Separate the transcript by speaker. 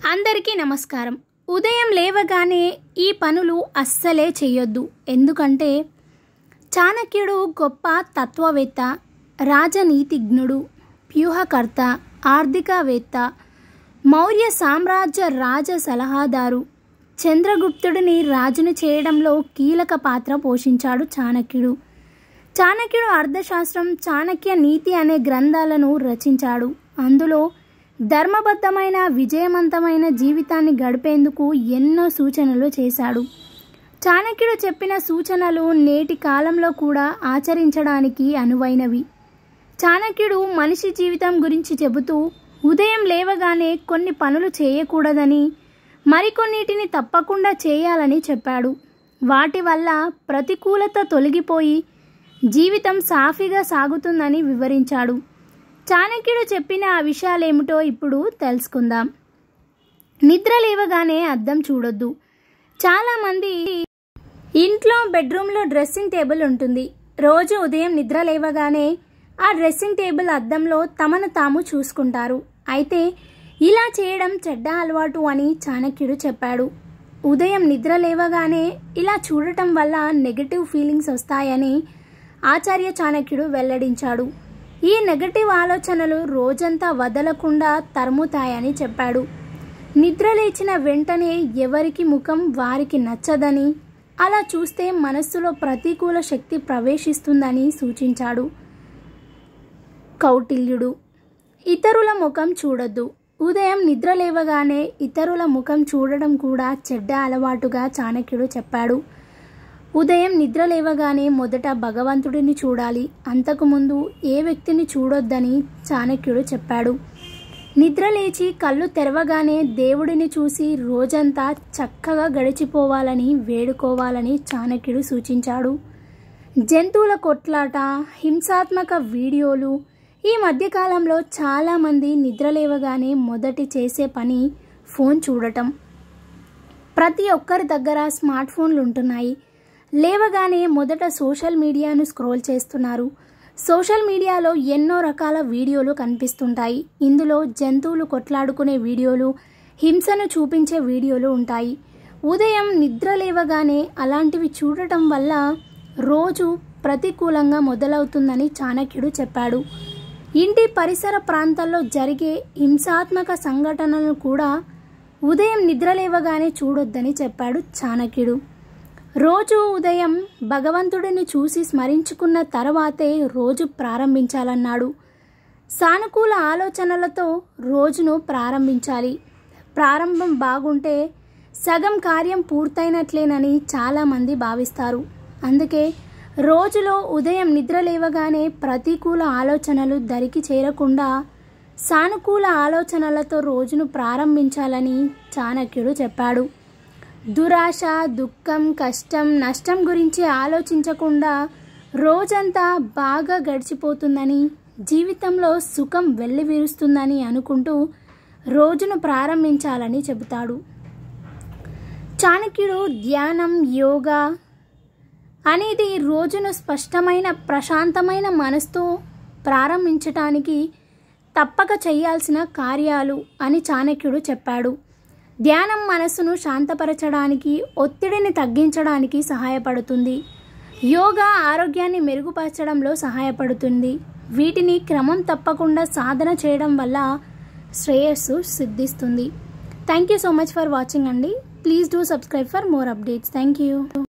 Speaker 1: అందరికీ నమస్కారం ఉదయం లేవగానే ఈ పనులు అస్సలే చెయ్యొద్దు ఎందుకంటే చాణక్యుడు గొప్ప తత్వవేత్త రాజనీతిజ్ఞుడు వ్యూహకర్త ఆర్థికవేత్త మౌర్య సామ్రాజ్య రాజ సలహాదారు చంద్రగుప్తుడిని రాజును చేయడంలో కీలక పాత్ర పోషించాడు చాణక్యుడు చాణక్యుడు అర్థశాస్త్రం చాణక్య నీతి అనే గ్రంథాలను రచించాడు అందులో ధర్మబద్ధమైన విజయవంతమైన జీవితాన్ని గడిపేందుకు ఎన్నో సూచనలు చేశాడు చాణక్యుడు చెప్పిన సూచనలు నేటి కాలంలో కూడా ఆచరించడానికి అనువైనవి చాణక్యుడు మనిషి జీవితం గురించి చెబుతూ ఉదయం లేవగానే కొన్ని పనులు చేయకూడదని మరికొన్నిటిని తప్పకుండా చేయాలని చెప్పాడు వాటి వల్ల ప్రతికూలత తొలగిపోయి జీవితం సాఫీగా సాగుతుందని వివరించాడు చాణక్యుడు చెప్పిన ఆ విషయాలేమిటో ఇప్పుడు తెలుసుకుందాం నిద్ర లేవగానే అద్దం చూడొద్దు చాలామంది ఇంట్లో బెడ్రూమ్లో డ్రెస్సింగ్ టేబుల్ ఉంటుంది రోజు ఉదయం నిద్ర లేవగానే ఆ డ్రెస్సింగ్ టేబుల్ అద్దంలో తమను తాము చూసుకుంటారు అయితే ఇలా చేయడం చెడ్డ అలవాటు అని చాణక్యుడు చెప్పాడు ఉదయం నిద్ర లేవగానే ఇలా చూడటం వల్ల నెగటివ్ ఫీలింగ్స్ వస్తాయని ఆచార్య చాణక్యుడు వెల్లడించాడు ఈ నెగటివ్ ఆలోచనలు రోజంతా వదలకుండా తరుముతాయని చెప్పాడు నిద్ర లేచిన వెంటనే ఎవరికి ముఖం వారికి నచ్చదని అలా చూస్తే మనస్సులో ప్రతికూల శక్తి ప్రవేశిస్తుందని సూచించాడు కౌటిల్యుడు ఇతరుల ముఖం చూడొద్దు ఉదయం నిద్ర లేవగానే ఇతరుల ముఖం చూడడం కూడా చెడ్డ అలవాటుగా చాణక్యుడు చెప్పాడు ఉదయం నిద్ర లేవగానే మొదట భగవంతుడిని చూడాలి అంతకుముందు ఏ వ్యక్తిని చూడొద్దని చాణక్యుడు చెప్పాడు నిద్ర లేచి కళ్ళు తెరవగానే దేవుడిని చూసి రోజంతా చక్కగా గడిచిపోవాలని వేడుకోవాలని చాణక్యుడు సూచించాడు జంతువుల కొట్లాట హింసాత్మక వీడియోలు ఈ మధ్యకాలంలో చాలామంది నిద్ర లేవగానే మొదటి చేసే పని ఫోన్ చూడటం ప్రతి ఒక్కరి దగ్గర స్మార్ట్ ఫోన్లు ఉంటున్నాయి లేవగానే మొదట సోషల్ మీడియాను స్క్రోల్ చేస్తున్నారు సోషల్ మీడియాలో ఎన్నో రకాల వీడియోలు కనిపిస్తుంటాయి ఇందులో జంతువులు కొట్లాడుకునే వీడియోలు హింసను చూపించే వీడియోలు ఉంటాయి ఉదయం నిద్ర లేవగానే అలాంటివి చూడటం వల్ల రోజు ప్రతికూలంగా మొదలవుతుందని చాణక్యుడు చెప్పాడు ఇంటి పరిసర ప్రాంతాల్లో జరిగే హింసాత్మక సంఘటనలను కూడా ఉదయం నిద్రలేవగానే చూడొద్దని చెప్పాడు చాణక్యుడు రోజు ఉదయం భగవంతుడిని చూసి స్మరించుకున్న తర్వాతే రోజు ప్రారంభించాలన్నాడు సానుకూల ఆలోచనలతో రోజును ప్రారంభించాలి ప్రారంభం బాగుంటే సగం కార్యం పూర్తయినట్లేనని చాలామంది భావిస్తారు అందుకే రోజులో ఉదయం నిద్ర లేవగానే ప్రతికూల ఆలోచనలు దరికి చేరకుండా సానుకూల ఆలోచనలతో రోజును ప్రారంభించాలని చాణక్యుడు చెప్పాడు దురాశ దుఃఖం కష్టం నష్టం గురించి ఆలోచించకుండా రోజంతా బాగా గడిచిపోతుందని జీవితంలో సుఖం వెల్లివిరుస్తుందని అనుకుంటూ రోజును ప్రారంభించాలని చెబుతాడు చాణక్యుడు ధ్యానం యోగా అనేది రోజును స్పష్టమైన ప్రశాంతమైన మనసుతో ప్రారంభించటానికి తప్పక చేయాల్సిన కార్యాలు అని చాణక్యుడు చెప్పాడు ధ్యానం మనస్సును శాంతపరచడానికి ఒత్తిడిని తగ్గించడానికి సహాయపడుతుంది యోగా ఆరోగ్యాన్ని మెరుగుపరచడంలో సహాయపడుతుంది వీటిని క్రమం తప్పకుండా సాధన చేయడం వల్ల శ్రేయస్సు సిద్ధిస్తుంది thank you so much for watching అండి please do subscribe for more updates thank you